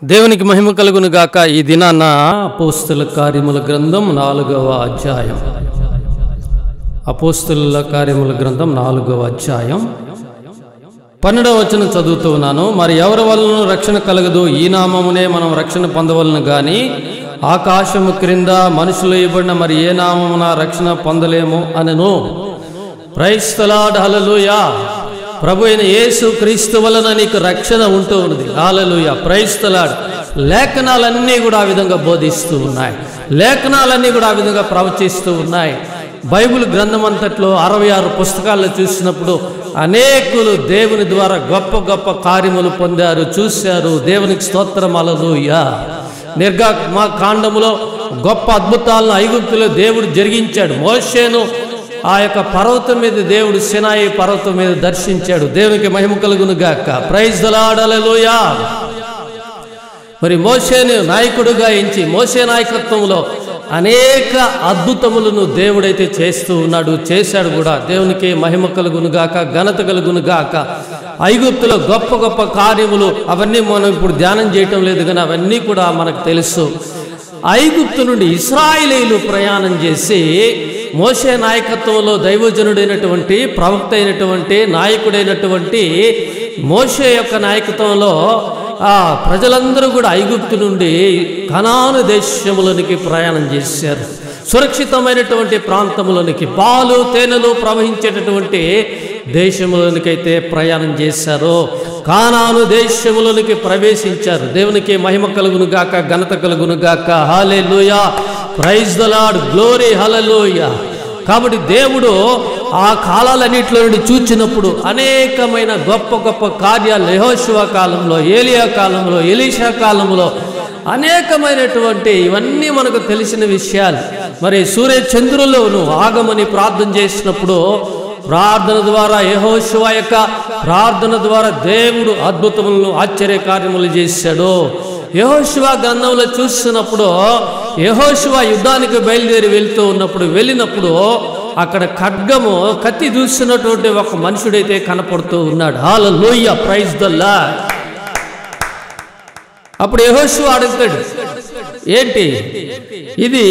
దేవునికి మహిమ కలుగును గాక ఈ దినాన అపోస్తుల కార్యముల గ్రంథం నాలుగవ అధ్యాయం అపోస్తుల కార్యముల గ్రంథం నాలుగవ అధ్యాయం పన్నెండవ వచనం చదువుతూ ఉన్నాను మరి ఎవరి వలన రక్షణ కలగదు ఈ నామమునే మనం రక్షణ పొందవలను గాని ఆకాశము క్రింద మనుషులు ఇవ్వబడిన మరి ఏ నామమున రక్షణ పొందలేము అనను క్రైస్తలాడ్ హలలుయా ప్రభు అయిన యేసు క్రీస్తు వలన నీకు రక్షణ ఉంటూ ఉన్నది హాలలుయ ప్రైస్తలాడ్ లేఖనాలన్నీ కూడా ఆ విధంగా బోధిస్తూ ఉన్నాయి లేఖనాలన్నీ కూడా ఆ విధంగా ప్రవచిస్తూ ఉన్నాయి బైబిల్ గ్రంథం అంతట్లో అరవై ఆరు పుస్తకాల్లో చూసినప్పుడు అనేకులు దేవుని ద్వారా గొప్ప గొప్ప కార్యములు పొందారు చూశారు దేవునికి స్తోత్రం అలలుయా నిర్గామ కాండములో గొప్ప అద్భుతాలను ఐగుప్తులో దేవుడు జరిగించాడు మోషేను ఆ యొక్క పర్వతం మీద దేవుడు సినాయి పర్వతం మీద దర్శించాడు దేవునికి మహిమ కలుగును గాక ప్రైజ్ దలాడలలోయా మరి మోసేను నాయకుడుగా ఎంచి మోసే నాయకత్వంలో అనేక అద్భుతములను దేవుడైతే చేస్తూ ఉన్నాడు చేశాడు కూడా దేవునికి మహిమ కలుగును గాక ఘనత కలుగును గాక ఐగుప్తులో గొప్ప గొప్ప కార్యములు అవన్నీ మనం ఇప్పుడు ధ్యానం చేయటం లేదు కానీ అవన్నీ కూడా మనకు తెలుసు ఐగుప్తు నుండి ఇస్రాయిలీలు ప్రయాణం చేసి మోసే నాయకత్వంలో దైవజనుడైనటువంటి ప్రవక్త అయినటువంటి నాయకుడైనటువంటి మోసే యొక్క నాయకత్వంలో ఆ ప్రజలందరూ కూడా ఐగుప్తు నుండి కనాను దేశములోనికి ప్రయాణం చేశారు సురక్షితమైనటువంటి ప్రాంతములోనికి పాలు తేనెలు ప్రవహించేటటువంటి దేశములోనికైతే ప్రయాణం చేశారు కానాను దేశములోనికి ప్రవేశించారు దేవునికి మహిమ కలుగును గాక ఘనత కలుగును గాక హాలే లూయా ప్రైజ్ ద లాడ్ గ్లోరీ హలలోయ కాబట్టి దేవుడు ఆ కాలాలన్నింటిలో నుండి చూచినప్పుడు అనేకమైన గొప్ప గొప్ప కార్యాలు యెహోషువ కాలంలో ఏలియా కాలంలో ఎలీషా కాలంలో అనేకమైనటువంటి ఇవన్నీ మనకు తెలిసిన విషయాలు మరి సూర్య చంద్రుల్లో నువ్వు ఆగమని ప్రార్థన చేసినప్పుడు ప్రార్థన ద్వారా యహోశివ యొక్క ప్రార్థన ద్వారా దేవుడు అద్భుతములను ఆశ్చర్య కార్యములు చేశాడు యహోశివ గ్రంథంలో చూస్తున్నప్పుడు యహోశివ యుద్ధానికి బయలుదేరి వెళ్తూ ఉన్నప్పుడు వెళ్ళినప్పుడు అక్కడ ఖడ్గము కత్తి దూసినటువంటి ఒక మనుషుడైతే కనపడుతూ ఉన్నాడు హాల లోయ ప్రైజ్ దల్లా అప్పుడు యహోశివ అడుగుతాడు ఏంటి ఇది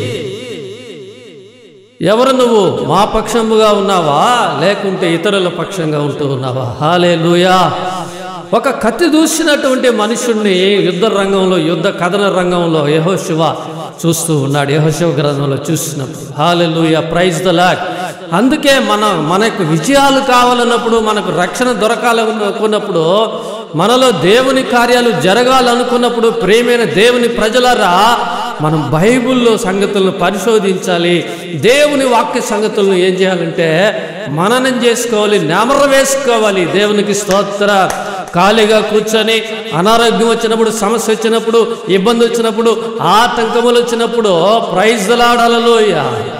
ఎవరు నువ్వు మా పక్షముగా ఉన్నావా లేకుంటే ఇతరుల పక్షంగా ఉంటూ ఉన్నావా హాలే లూయా ఒక కత్తి దూసినటువంటి మనుషుణ్ణి యుద్ధ రంగంలో యుద్ధ కథన రంగంలో యహోశివ చూస్తూ ఉన్నాడు యహోశివ గ్రంథంలో చూసినప్పుడు హాలే లూయా ప్రైజ్ ద లాట్ అందుకే మన మనకు విజయాలు కావాలన్నప్పుడు మనకు రక్షణ దొరకాలనుకున్నప్పుడు మనలో దేవుని కార్యాలు జరగాలనుకున్నప్పుడు ప్రేమైన దేవుని ప్రజలరా మనం బైబిల్లో సంగతులను పరిశోధించాలి దేవుని వాక్య సంగతులను ఏం చేయాలంటే మననం చేసుకోవాలి నెమర వేసుకోవాలి దేవునికి స్తోత్ర ఖాళీగా కూర్చొని అనారోగ్యం వచ్చినప్పుడు సమస్య వచ్చినప్పుడు ఇబ్బంది వచ్చినప్పుడు ఆటంకములు వచ్చినప్పుడు ప్రైజ్లాడాలలోయ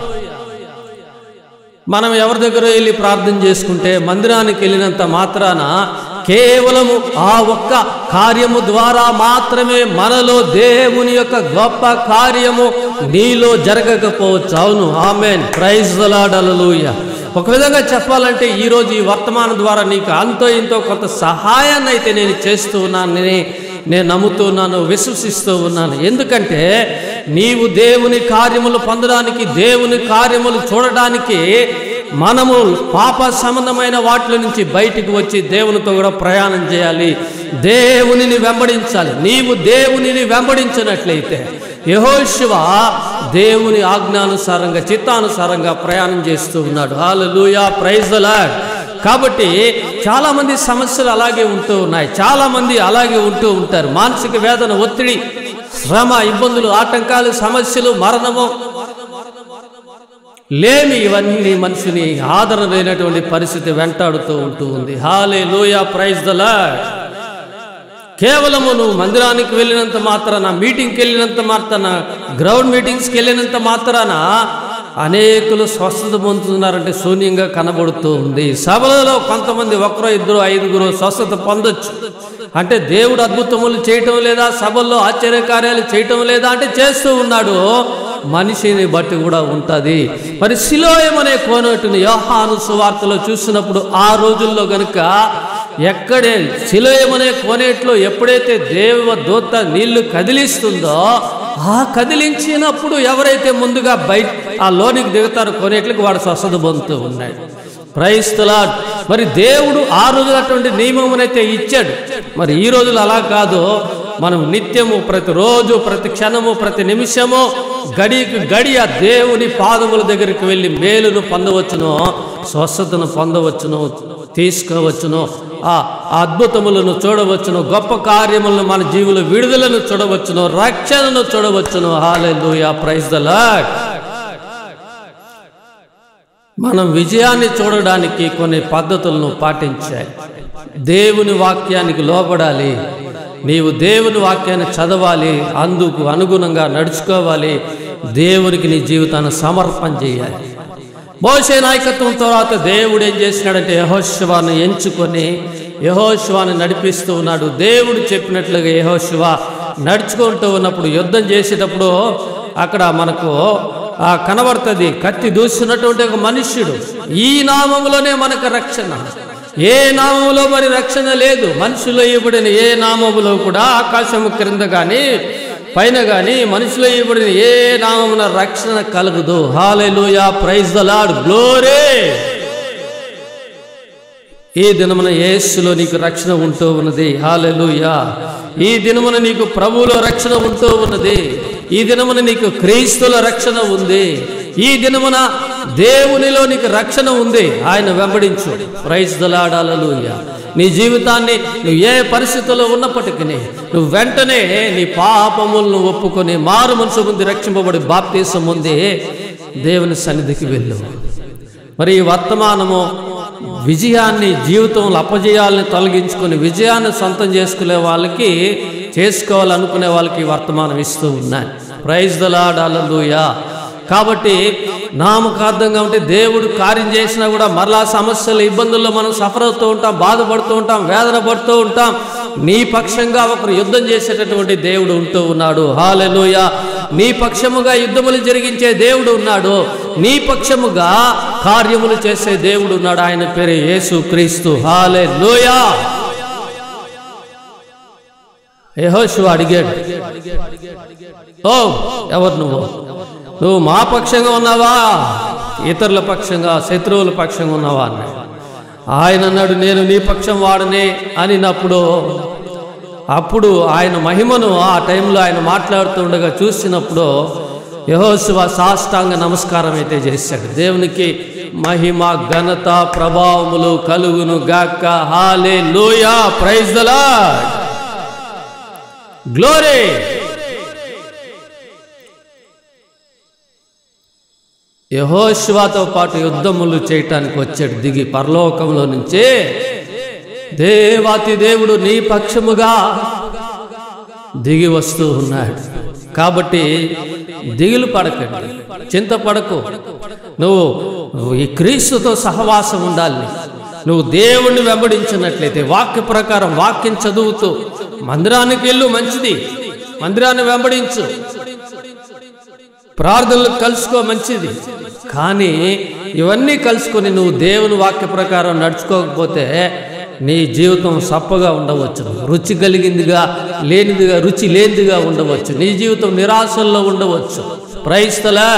మనం ఎవరి దగ్గర వెళ్ళి ప్రార్థన చేసుకుంటే మందిరానికి వెళ్ళినంత మాత్రాన కేవలము ఆ ఒక్క కార్యము ద్వారా మాత్రమే మనలో దేవుని యొక్క గొప్ప కార్యము నీలో జరగకపోవచ్చు అవును ఆమెన్ ప్రైజ్ దలాడలూయ ఒక విధంగా చెప్పాలంటే ఈరోజు ఈ వర్తమానం ద్వారా నీకు అంతో ఇంతో కొంత సహాయాన్ని అయితే నేను చేస్తూ ఉన్నానని నేను నమ్ముతున్నాను విశ్వసిస్తూ ఉన్నాను ఎందుకంటే నీవు దేవుని కార్యములు పొందడానికి దేవుని కార్యములు చూడడానికి మనము పాప సంబంధమైన వాటి నుంచి బయటికి వచ్చి దేవునితో కూడా ప్రయాణం చేయాలి దేవునిని వెంబడించాలి నీవు దేవునిని వెంబడించినట్లయితే యహోశివ దేవుని ఆజ్ఞానుసారంగా చిత్తానుసారంగా ప్రయాణం చేస్తూ ఉన్నాడు హాలూయా ప్రైజ్ లాడ్ కాబట్టి చాలా మంది సమస్యలు అలాగే ఉంటూ ఉన్నాయి చాలా మంది అలాగే ఉంటూ ఉంటారు మానసిక వేదన ఒత్తిడి శ్రమ ఇబ్బందులు ఆటంకాలు సమస్యలు మరణము లేమి ఇవన్నీ మనిషిని ఆదరణ లేనటువంటి పరిస్థితి వెంటాడుతూ ఉంటూ ఉంది హాలే లోయా ప్రైజ్ ద లాడ్ కేవలము నువ్వు మందిరానికి వెళ్ళినంత మాత్రాన మీటింగ్కి వెళ్ళినంత మాత్రాన గ్రౌండ్ మీటింగ్స్కి వెళ్ళినంత మాత్రాన అనేకులు స్వస్థత పొందుతున్నారంటే శూన్యంగా కనబడుతూ ఉంది సభలలో కొంతమంది ఒకరో ఇద్దరు ఐదుగురు స్వస్థత పొందొచ్చు అంటే దేవుడు అద్భుతములు చేయటం లేదా సభల్లో ఆశ్చర్యకార్యాలు చేయటం లేదా అంటే చేస్తూ ఉన్నాడు మనిషిని బట్టి కూడా ఉంటుంది మరి శిలోయం అనే కోనటుని యోహాను సువార్తలో చూసినప్పుడు ఆ రోజుల్లో గనుక ఎక్కడే శిలోయమనే కోనేట్లో ఎప్పుడైతే దేవ దూత నీళ్లు కదిలిస్తుందో ఆ కదిలించినప్పుడు ఎవరైతే ముందుగా బయట ఆ లోనికి దిగుతారో కోనేట్లకి వాడు స్వస్థత పొందుతూ ఉన్నాడు క్రైస్తలా మరి దేవుడు ఆ రోజులు అటువంటి నియమమునైతే ఇచ్చాడు మరి ఈ రోజులు అలా కాదు మనం నిత్యము ప్రతిరోజు ప్రతి క్షణము ప్రతి నిమిషము గడికి గడి ఆ దేవుని పాదముల దగ్గరికి వెళ్ళి మేలును పొందవచ్చును స్వస్థతను పొందవచ్చును తీసుకోవచ్చును ఆ అద్భుతములను చూడవచ్చును గొప్ప కార్యములను మన జీవులు విడుదలను చూడవచ్చును రక్షణను చూడవచ్చును హాలెలూయా ప్రైజ్ ద లార్డ్ మనం విజయాన్ని చూడడానికి కొన్ని పద్ధతులను పాటించాలి దేవుని వాక్యానికి లోబడాలి నీవు దేవుని వాక్యాన్ని చదవాలి అందుకు అనుగుణంగా నడుచుకోవాలి దేవునికి నీ జీవితాన్ని సమర్పణ చేయాలి మోసే నాయకత్వం తర్వాత దేవుడు ఏం చేసినాడంటే యహోశివాను ఎంచుకొని యహోశివాను నడిపిస్తూ ఉన్నాడు దేవుడు చెప్పినట్లుగా యహోశివ నడుచుకుంటూ ఉన్నప్పుడు యుద్ధం చేసేటప్పుడు అక్కడ మనకు ఆ కనబడుతుంది కత్తి దూసినటువంటి ఒక మనుష్యుడు ఈ నామములోనే మనకు రక్షణ ఏ నామములో మరి రక్షణ లేదు మనుషులు ఇవ్వబడిన ఏ నామములో కూడా ఆకాశము క్రింద కానీ పైన కానీ మనుషులు ఇవ్వబడిన ఏ నామమున రక్షణ కలగదు hallelujah praise the Lord glory ఈ దినమున యేసులో నీకు రక్షణ ఉంటూ ఉన్నది హాలెలూయా ఈ దినమున నీకు ప్రభువులో రక్షణ ఉంటూ ఉన్నది ఈ దినమున నీకు క్రీస్తుల రక్షణ ఉంది ఈ దినమున దేవునిలో నీకు రక్షణ ఉంది ఆయన వెంబడించు ప్రైజ్ దలాడాలూయ నీ జీవితాన్ని నువ్వు ఏ పరిస్థితుల్లో ఉన్నప్పటికీ నువ్వు వెంటనే నీ పాపములను ఒప్పుకొని మారు మనసు ముందు రక్షింపబడి బాప్తీసం ఉంది దేవుని సన్నిధికి వెళ్ళు మరి ఈ వర్తమానము విజయాన్ని జీవితంలో అపజయాల్ని తొలగించుకొని విజయాన్ని సొంతం చేసుకునే వాళ్ళకి చేసుకోవాలనుకునే వాళ్ళకి ఈ వర్తమానం ఇస్తూ ఉన్నాయి ప్రైజ్ దలాడాలూయా కాబట్టి నామకార్థంగా ఉంటే దేవుడు కార్యం చేసినా కూడా మరలా సమస్యలు ఇబ్బందుల్లో మనం సఫర్ అవుతూ ఉంటాం బాధపడుతూ ఉంటాం వేదన పడుతూ ఉంటాం నీ పక్షంగా ఒకరు యుద్ధం చేసేటటువంటి దేవుడు ఉంటూ ఉన్నాడు హాలెలూయ నీ పక్షముగా యుద్ధములు జరిగించే దేవుడు ఉన్నాడు నీ పక్షముగా కార్యములు చేసే దేవుడు ఉన్నాడు ఆయన పేరు యేసు క్రీస్తు హాలే యహోశివ అడిగాడు ఓ ఎవరు నువ్వు నువ్వు మా పక్షంగా ఉన్నావా ఇతరుల పక్షంగా శత్రువుల పక్షంగా ఉన్నావా అన్నాడు ఆయన అన్నాడు నేను నీ పక్షం వాడనే అనినప్పుడు అప్పుడు ఆయన మహిమను ఆ టైంలో ఆయన మాట్లాడుతుండగా చూసినప్పుడు యహోశివ సాష్టాంగ నమస్కారం అయితే చేశాడు దేవునికి మహిమ ఘనత ప్రభావములు కలుగును గాక hallelujah praise the Lord glory యహోశివాతో పాటు యుద్ధములు చేయటానికి వచ్చాడు దిగి పరలోకంలో నుంచే దేవాతి దేవుడు నీ పక్షముగా దిగి వస్తూ ఉన్నాడు కాబట్టి దిగులు పడకండి చింతపడకు నువ్వు నువ్వు ఈ క్రీస్తుతో సహవాసం ఉండాలి నువ్వు దేవుణ్ణి వెంబడించినట్లయితే వాక్య ప్రకారం వాక్యం చదువుతూ మందిరానికి వెళ్ళు మంచిది మందిరాన్ని వెంబడించు ప్రార్థనలు కలుసుకో మంచిది కానీ ఇవన్నీ కలుసుకొని నువ్వు దేవుని వాక్య ప్రకారం నడుచుకోకపోతే నీ జీవితం సప్పగా ఉండవచ్చు రుచి కలిగిందిగా లేనిదిగా రుచి లేనిదిగా ఉండవచ్చు నీ జీవితం నిరాశల్లో ఉండవచ్చు ప్రైస్తలా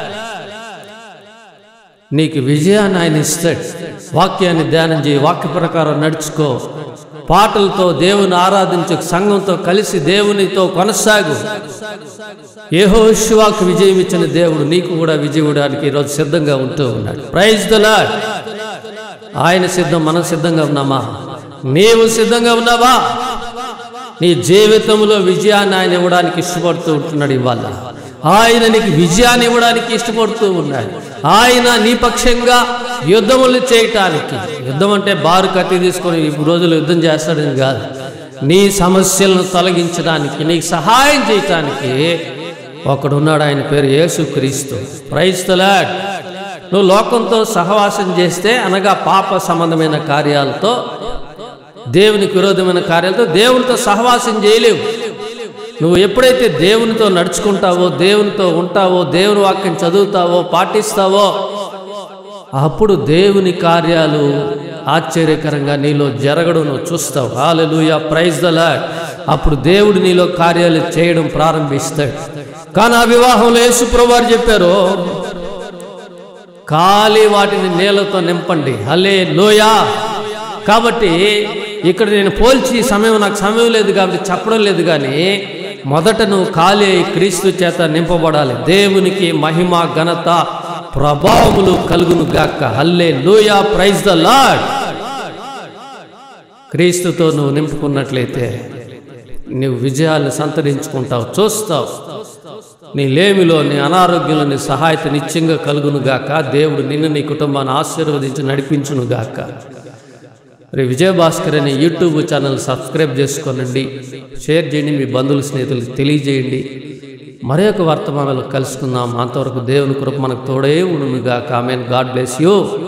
నీకు విజయాన్ని ఆయన ఇస్తాడు వాక్యాన్ని ధ్యానం చేయి వాక్య ప్రకారం నడుచుకో పాటలతో దేవుని ఆరాధించు సంఘంతో కలిసి దేవునితో కొనసాగు ఏహోశివాకు విజయం ఇచ్చిన దేవుడు నీకు కూడా విజయం ఇవ్వడానికి ఈరోజు సిద్ధంగా ఉంటూ ఉన్నాడు ప్రైజ్ ద లార్డ్ ఆయన సిద్ధం మనం సిద్ధంగా ఉన్నామా నీవు సిద్ధంగా ఉన్నావా నీ జీవితంలో విజయాన్ని ఆయన ఇవ్వడానికి ఇష్టపడుతూ ఉంటున్నాడు ఇవాళ ఆయన నీకు విజయాన్ని ఇవ్వడానికి ఇష్టపడుతూ ఉన్నాడు ఆయన నీ పక్షంగా యుద్ధములు చేయటానికి యుద్ధం అంటే బారు కత్తి తీసుకొని ఈ రోజులు యుద్ధం చేస్తాడని కాదు నీ సమస్యలను తొలగించడానికి నీకు సహాయం చేయటానికి ఒకడున్నాడు ఆయన పేరు యేసుక్రీస్తు క్రైస్తలాడ్ నువ్వు లోకంతో సహవాసం చేస్తే అనగా పాప సంబంధమైన కార్యాలతో దేవునికి విరోధమైన కార్యాలతో దేవునితో సహవాసం చేయలేవు నువ్వు ఎప్పుడైతే దేవునితో నడుచుకుంటావో దేవునితో ఉంటావో దేవుని వాక్యం చదువుతావో పాటిస్తావో అప్పుడు దేవుని కార్యాలు ఆశ్చర్యకరంగా నీలో జరగడం నువ్వు చూస్తావు హాలెలూయా ప్రైజ్ ద లాడ్ అప్పుడు దేవుడు నీలో కార్యాలు చేయడం ప్రారంభిస్తాడు కానీ ఆ వివాహంలో యేసుప్రభు వారు చెప్పారు ఖాళీ వాటిని నీళ్ళతో నింపండి హలే లోయా కాబట్టి ఇక్కడ నేను పోల్చి సమయం నాకు సమయం లేదు కాబట్టి చెప్పడం లేదు కానీ మొదట నువ్వు ఖాళీ అయి క్రీస్తు చేత నింపబడాలి దేవునికి మహిమ ఘనత ప్రభావములు కలుగును గాక hallelujah praise the Lord క్రీస్తుతో నువ్వు నింపుకున్నట్లయితే నువ్వు విజయాలను సంతరించుకుంటావు చూస్తావు నీ లేమిలో నీ అనారోగ్యంలో నీ సహాయత నిత్యంగా కలుగును గాక దేవుడు నిన్ను నీ కుటుంబాన్ని ఆశీర్వదించి నడిపించును గాక మరి విజయభాస్కర్ అనే యూట్యూబ్ ఛానల్ సబ్స్క్రైబ్ చేసుకోనండి షేర్ చేయండి మీ బంధువుల స్నేహితులకు తెలియజేయండి మరి ఒక వర్తమానాలు కలుసుకుందాం అంతవరకు దేవుని కృప మనకు తోడే ఉండును గాక ఆమెన్ గాడ్ బ్లెస్ యూ